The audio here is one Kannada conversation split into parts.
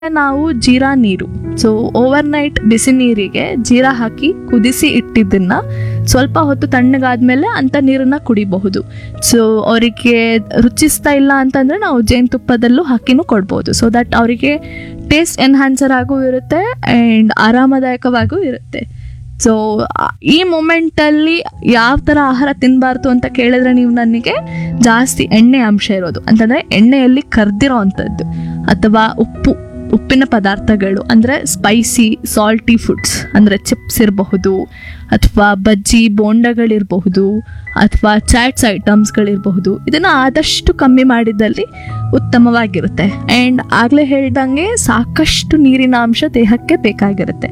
ನಾವು ಜೀರಾ ನೀರು ಸೊ ಓವರ್ ನೈಟ್ ಬಿಸಿ ನೀರಿಗೆ ಜೀರಾ ಹಾಕಿ ಕುದಿಸಿ ಇಟ್ಟಿದ್ದನ್ನ ಸ್ವಲ್ಪ ಹೊತ್ತು ತಣ್ಣಗಾದ್ಮೇಲೆ ಅಂತ ನೀರನ್ನ ಕುಡಿಬಹುದು ಸೊ ಅವರಿಗೆ ರುಚಿಸ್ತಾ ಇಲ್ಲ ಅಂತಂದ್ರೆ ನಾವು ಜೇನುತುಪ್ಪದಲ್ಲೂ ಹಾಕಿನೂ ಕೊಡ್ಬೋದು ಸೊ ದಟ್ ಅವರಿಗೆ ಟೇಸ್ಟ್ ಎನ್ಹಾನ್ಸರ್ ಆಗೂ ಇರುತ್ತೆ ಆ್ಯಂಡ್ ಆರಾಮದಾಯಕವಾಗೂ ಇರುತ್ತೆ ಸೊ ಈ ಮೊಮೆಂಟಲ್ಲಿ ಯಾವ ಥರ ಆಹಾರ ತಿನ್ನಬಾರ್ದು ಅಂತ ಕೇಳಿದ್ರೆ ನೀವು ನನಗೆ ಜಾಸ್ತಿ ಎಣ್ಣೆ ಅಂಶ ಇರೋದು ಅಂತಂದರೆ ಎಣ್ಣೆಯಲ್ಲಿ ಕರ್ದಿರೋ ಅಂಥದ್ದು ಅಥವಾ ಉಪ್ಪು ಉಪ್ಪಿನ ಪದಾರ್ಥಗಳು ಅಂದರೆ ಸ್ಪೈಸಿ ಸಾಲ್ಟಿ ಫುಡ್ಸ್ ಅಂದರೆ ಚಿಪ್ಸ್ ಇರಬಹುದು ಅಥವಾ ಬಜ್ಜಿ ಬೋಂಡಗಳಿರಬಹುದು ಅಥವಾ ಚಾಟ್ಸ್ ಐಟಮ್ಸ್ಗಳಿರಬಹುದು ಇದನ್ನು ಆದಷ್ಟು ಕಮ್ಮಿ ಮಾಡಿದಲ್ಲಿ ಉತ್ತಮವಾಗಿರುತ್ತೆ ಆ್ಯಂಡ್ ಆಗಲೇ ಹೇಳ್ದಂಗೆ ಸಾಕಷ್ಟು ನೀರಿನ ಅಂಶ ದೇಹಕ್ಕೆ ಬೇಕಾಗಿರುತ್ತೆ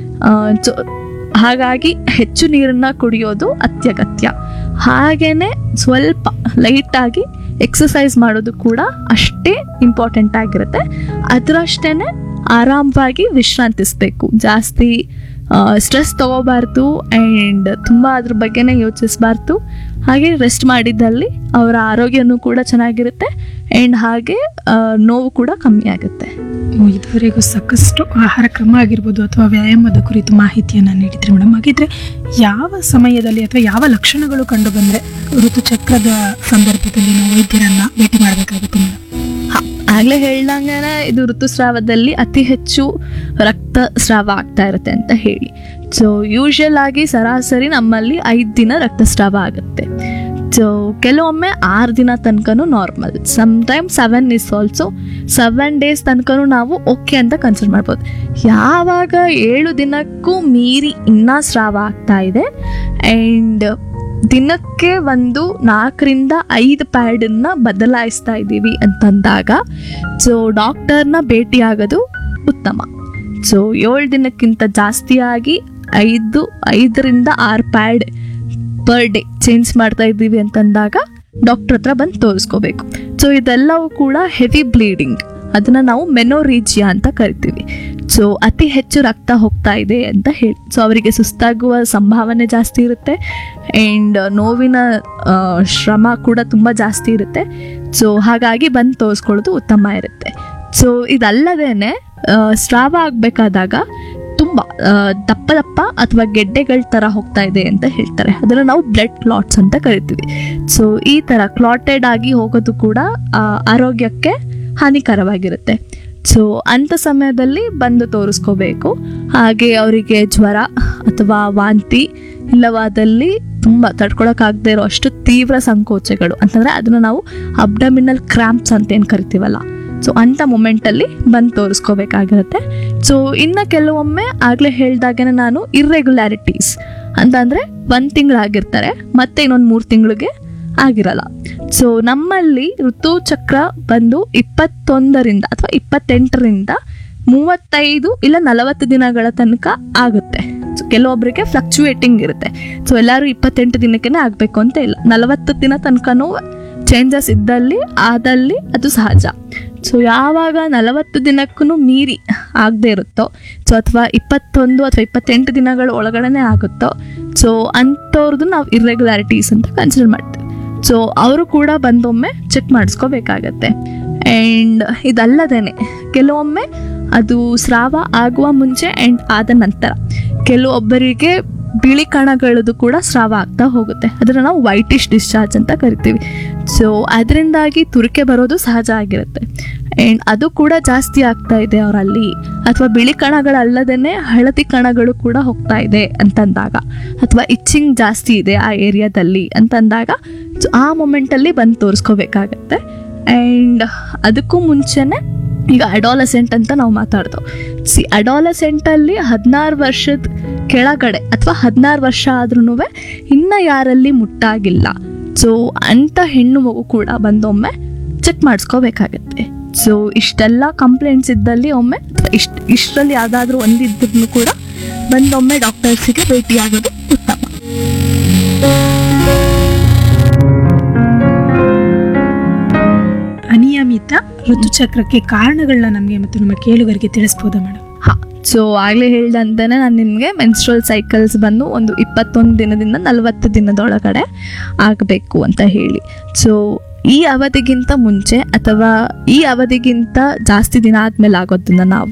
ಸೊ ಹಾಗಾಗಿ ಹೆಚ್ಚು ನೀರನ್ನ ಕುಡಿಯೋದು ಅತ್ಯಗತ್ಯ ಹಾಗೇನೆ ಸ್ವಲ್ಪ ಲೈಟಾಗಿ ಎಕ್ಸಸೈಸ್ ಮಾಡೋದು ಕೂಡ ಅಷ್ಟೇ ಇಂಪಾರ್ಟೆಂಟ್ ಆಗಿರುತ್ತೆ ಅದರಷ್ಟೇ ಆರಾಮವಾಗಿ ವಿಶ್ರಾಂತಿಸ್ಬೇಕು ಜಾಸ್ತಿ ಸ್ಟ್ರೆಸ್ ತಗೋಬಾರ್ದು ಆ್ಯಂಡ್ ತುಂಬ ಅದ್ರ ಬಗ್ಗೆನೇ ಯೋಚಿಸಬಾರ್ದು ಹಾಗೆ ರೆಸ್ಟ್ ಮಾಡಿದ್ದಲ್ಲಿ ಅವರ ಆರೋಗ್ಯನೂ ಕೂಡ ಚೆನ್ನಾಗಿರುತ್ತೆ ಆ್ಯಂಡ್ ಹಾಗೆ ಆ, ನೋವು ಕೂಡ ಕಮ್ಮಿ ಆಗುತ್ತೆ ಓ, ಇದುವರೆಗೂ ಸಾಕಷ್ಟು ಆಹಾರ ಕ್ರಮ ಆಗಿರ್ಬೋದು ಅಥವಾ ವ್ಯಾಯಾಮದ ಕುರಿತು ಮಾಹಿತಿಯನ್ನು ನೀಡಿದ್ರಿ ಮೇಡಮ್ ಹಾಗಿದ್ರೆ ಯಾವ ಸಮಯದಲ್ಲಿ ಅಥವಾ ಯಾವ ಲಕ್ಷಣಗಳು ಕಂಡು ಬಂದ್ರೆ ಋತುಚಕ್ರದ ಸಂದರ್ಭದಲ್ಲಿ ನಾವು ವೈದ್ಯರನ್ನ ಭೇಟಿ ಮಾಡಬೇಕಾಗುತ್ತೆ ಮೇಡಮ್ ಆಗ್ಲೇ ಹೇಳ್ದಂಗೆ ಇದು ಋತುಸ್ರಾವದಲ್ಲಿ ಅತಿ ಹೆಚ್ಚು ರಕ್ತಸ್ರಾವ ಆಗ್ತಾ ಇರುತ್ತೆ ಅಂತ ಹೇಳಿ ಸೊ ಯೂಶಲ್ ಆಗಿ ಸರಾಸರಿ ನಮ್ಮಲ್ಲಿ ಐದು ದಿನ ರಕ್ತಸ್ರಾವ ಆಗುತ್ತೆ ಸೊ ಕೆಲವೊಮ್ಮೆ ಆರು ದಿನ ತನಕನೂ normal sometime seven is also seven days ತನಕನೂ ನಾವು ಓಕೆ ಅಂತ ಕನ್ಸಿಡರ್ ಮಾಡ್ಬೋದು ಯಾವಾಗ ಏಳು ದಿನಕ್ಕೂ ಮೀರಿ ಇನ್ನೂ ಸ್ರಾವ ಆಗ್ತಾ ಇದೆ ಆ್ಯಂಡ್ ದಿನಕ್ಕೆ ಒಂದು ನಾಲ್ಕರಿಂದ ಐದು ಪ್ಯಾಡನ್ನ ಬದಲಾಯಿಸ್ತಾ ಇದ್ದೀವಿ ಅಂತಂದಾಗ ಸೊ ಡಾಕ್ಟರ್ನ ಭೇಟಿಯಾಗೋದು ಉತ್ತಮ ಸೊ ಏಳು ದಿನಕ್ಕಿಂತ ಜಾಸ್ತಿಯಾಗಿ ಐದು ಐದರಿಂದ ಆರು ಪ್ಯಾಡ್ ಪರ್ ಡೇ ಚೇಂಜ್ ಮಾಡ್ತಾ ಇದ್ದೀವಿ ಅಂತಂದಾಗ ಡಾಕ್ಟರ್ ಹತ್ರ ಬಂದು ತೋರಿಸ್ಕೋಬೇಕು ಸೊ ಇದೆಲ್ಲವೂ ಕೂಡ ಹೆವಿ ಬ್ಲೀಡಿಂಗ್ ಅದನ್ನ ನಾವು ಮೆನೋರೀಜಿಯಾ ಅಂತ ಕರಿತೀವಿ ಸೊ ಅತಿ ಹೆಚ್ಚು ರಕ್ತ ಹೋಗ್ತಾ ಇದೆ ಅಂತ ಹೇಳಿ ಸೊ ಅವರಿಗೆ ಸುಸ್ತಾಗುವ ಸಂಭಾವನೆ ಜಾಸ್ತಿ ಇರುತ್ತೆ ಆ್ಯಂಡ್ ನೋವಿನ ಆ, ಶ್ರಮ ಕೂಡ ತುಂಬ ಜಾಸ್ತಿ ಇರುತ್ತೆ ಸೊ ಹಾಗಾಗಿ ಬಂದು ತೋರಿಸ್ಕೊಳ್ಳೋದು ಉತ್ತಮ ಇರುತ್ತೆ ಸೊ ಇದಲ್ಲದೇನೆ ಆ, ಸ್ರಾವ ಆಗಬೇಕಾದಾಗ ತುಂಬ ಆ, ದಪ್ಪ ದಪ್ಪ ಅಥವಾ ಗೆಡ್ಡೆಗಳ ಥರ ಹೋಗ್ತಾ ಇದೆ ಅಂತ ಹೇಳ್ತಾರೆ ಅದನ್ನು ನಾವು ಬ್ಲಡ್ ಕ್ಲಾಟ್ಸ್ ಅಂತ ಕರಿತೀವಿ ಸೊ ಈ ಥರ ಕ್ಲಾಟೆಡ್ ಆಗಿ ಹೋಗೋದು ಕೂಡ ಆ, ಆರೋಗ್ಯಕ್ಕೆ ಹಾನಿಕರವಾಗಿರುತ್ತೆ ಸೊ ಅಂಥ ಸಮಯದಲ್ಲಿ ಬಂದು ತೋರಿಸ್ಕೋಬೇಕು ಹಾಗೆ ಅವರಿಗೆ ಜ್ವರ ಅಥವಾ ವಾಂತಿ ಇಲ್ಲವಾದಲ್ಲಿ ತುಂಬ ತಡ್ಕೊಳಕ್ಕಾಗದೇ ಇರೋ ಅಷ್ಟು ತೀವ್ರ ಸಂಕೋಚಗಳು ಅಂತಂದರೆ ಅದನ್ನು ನಾವು ಅಬ್ಡಮಿನಲ್ ಕ್ರಾಂಪ್ಸ್ ಅಂತ ಏನು ಕರಿತೀವಲ್ಲ ಸೊ ಅಂಥ ಮೊಮೆಂಟಲ್ಲಿ ಬಂದು ತೋರಿಸ್ಕೋಬೇಕಾಗಿರುತ್ತೆ ಸೊ ಇನ್ನು ಕೆಲವೊಮ್ಮೆ ಆಗಲೇ ಹೇಳ್ದಾಗೆ ನಾನು ಇರ್ರೆಗ್ಯುಲಾರಿಟೀಸ್ ಅಂತಂದರೆ ಒಂದು ತಿಂಗಳಾಗಿರ್ತಾರೆ ಮತ್ತೆ ಇನ್ನೊಂದು ಮೂರು ತಿಂಗಳಿಗೆ ಆಗಿರಲ್ಲ ಸೊ ನಮ್ಮಲ್ಲಿ ಋತುಚಕ್ರ ಬಂದು ಇಪ್ಪತ್ತೊಂದರಿಂದ ಅಥವಾ ಇಪ್ಪತ್ತೆಂಟರಿಂದ ಮೂವತ್ತೈದು ಇಲ್ಲ ನಲವತ್ತು ದಿನಗಳ ತನಕ ಆಗುತ್ತೆ ಸೊ ಕೆಲವೊಬ್ಬರಿಗೆ ಫ್ಲಕ್ಚುಯೇಟಿಂಗ್ ಇರುತ್ತೆ ಸೊ ಎಲ್ಲರೂ ಇಪ್ಪತ್ತೆಂಟು ದಿನಕ್ಕೇ ಆಗಬೇಕು ಅಂತ ಇಲ್ಲ ನಲವತ್ತು ದಿನ ತನಕನೂ ಚೇಂಜಸ್ ಇದ್ದಲ್ಲಿ ಆದಲ್ಲಿ ಅದು ಸಹಜ ಸೊ ಯಾವಾಗ ನಲವತ್ತು ದಿನಕ್ಕೂ ಮೀರಿ ಆಗದೆ ಇರುತ್ತೋ ಸೊ ಅಥವಾ ಇಪ್ಪತ್ತೊಂದು ಅಥವಾ ಇಪ್ಪತ್ತೆಂಟು ದಿನಗಳ ಒಳಗಡೆನೆ ಆಗುತ್ತೋ ಸೊ ಅಂಥವ್ರದ್ದು ನಾವು ಇರ್ರೆಗ್ಯುಲಾರಿಟೀಸ್ ಅಂತ ಕನ್ಸಿಡರ್ ಮಾಡ್ತೀವಿ ಸೊ ಅವರು ಕೂಡ ಬಂದೊಮ್ಮೆ ಚೆಕ್ ಮಾಡಿಸ್ಕೋಬೇಕಾಗತ್ತೆ ಆ್ಯಂಡ್ ಇದಲ್ಲದೇನೆ ಕೆಲವೊಮ್ಮೆ ಅದು ಸ್ರಾವ ಆಗುವ ಮುಂಚೆ ಆ್ಯಂಡ್ ಆದ ನಂತರ ಕೆಲವೊಬ್ಬರಿಗೆ ಬಿಳಿ ಕಣಗಳದ್ದು ಕೂಡ ಸ್ರಾವ ಆಗ್ತಾ ಹೋಗುತ್ತೆ ಅದನ್ನು ನಾವು ವೈಟಿಶ್ ಡಿಸ್ಚಾರ್ಜ್ ಅಂತ ಕರಿತೀವಿ ಸೊ ಅದರಿಂದಾಗಿ ತುರಿಕೆ ಬರೋದು ಸಹಜ ಆಗಿರುತ್ತೆ ಆ್ಯಂಡ್ ಅದು ಕೂಡ ಜಾಸ್ತಿ ಆಗ್ತಾ ಇದೆ ಅವರಲ್ಲಿ ಅಥವಾ ಬಿಳಿ ಕಣಗಳಲ್ಲದೇ ಹಳದಿ ಕಣಗಳು ಕೂಡ ಹೋಗ್ತಾ ಇದೆ ಅಂತಂದಾಗ ಅಥವಾ ಇಚ್ಚಿಂಗ್ ಜಾಸ್ತಿ ಇದೆ ಆ ಏರಿಯಾದಲ್ಲಿ ಅಂತಂದಾಗ ಸೊ ಆ ಮೊಮೆಂಟಲ್ಲಿ ಬಂದು ತೋರಿಸ್ಕೋಬೇಕಾಗತ್ತೆ ಆ್ಯಂಡ್ ಅದಕ್ಕೂ ಮುಂಚೆನೆ ಈಗ ಅಡಾಲಸೆಂಟ್ ಅಂತ ನಾವು ಮಾತಾಡ್ದೋ ಸಿ ಅಡಾಲಸೆಂಟಲ್ಲಿ ಹದಿನಾರು ವರ್ಷದ ಕೆಳಗಡೆ ಅಥವಾ ಹದಿನಾರು ವರ್ಷ ಆದ್ರೂ ಇನ್ನು ಯಾರಲ್ಲಿ ಮುಟ್ಟಾಗಿಲ್ಲ ಸೊ ಅಂಥ ಹೆಣ್ಣು ಮಗು ಕೂಡ ಬಂದೊಮ್ಮೆ ಚೆಕ್ ಮಾಡಿಸ್ಕೋಬೇಕಾಗತ್ತೆ ಸೊ ಇಷ್ಟೆಲ್ಲ ಕಂಪ್ಲೇಂಟ್ಸ್ ಇದ್ದಲ್ಲಿ ಒಮ್ಮೆ ಅಥವಾ ಇಷ್ಟ ಇಷ್ಟರಲ್ಲಿ ಯಾವುದಾದ್ರೂ ಒಂದಿದ್ರೂ ಕೂಡ ಬಂದೊಮ್ಮೆ ಡಾಕ್ಟರ್ಸಿಗೆ ಭೇಟಿಯಾಗೋದು ಉತ್ತಮ ಅನಿಯಮಿತ ಋತುಚಕ್ರಕ್ಕೆ ಕಾರಣಗಳನ್ನ ನಮಗೆ ಮತ್ತು ನಮ್ಮ ಕೇಳುಗರಿಗೆ ತಿಳಿಸ್ಬೋದಾ ಮೇಡಮ್ ಹಾಂ ಸೊ ಆಗಲೇ ಹೇಳ್ದಂತೆಯೇ ನಾನು ನಿಮಗೆ ಮೆನ್ಸ್ಟ್ರಲ್ ಸೈಕಲ್ಸ್ ಬಂದು ಒಂದು ಇಪ್ಪತ್ತೊಂದು ದಿನದಿಂದ ನಲವತ್ತು ದಿನದೊಳಗಡೆ ಆಗಬೇಕು ಅಂತ ಹೇಳಿ ಸೊ ಈ ಅವಧಿಗಿಂತ ಮುಂಚೆ ಅಥವಾ ಈ ಅವಧಿಗಿಂತ ಜಾಸ್ತಿ ದಿನ ಆದ್ಮೇಲೆ ಆಗೋದನ್ನ ನಾವು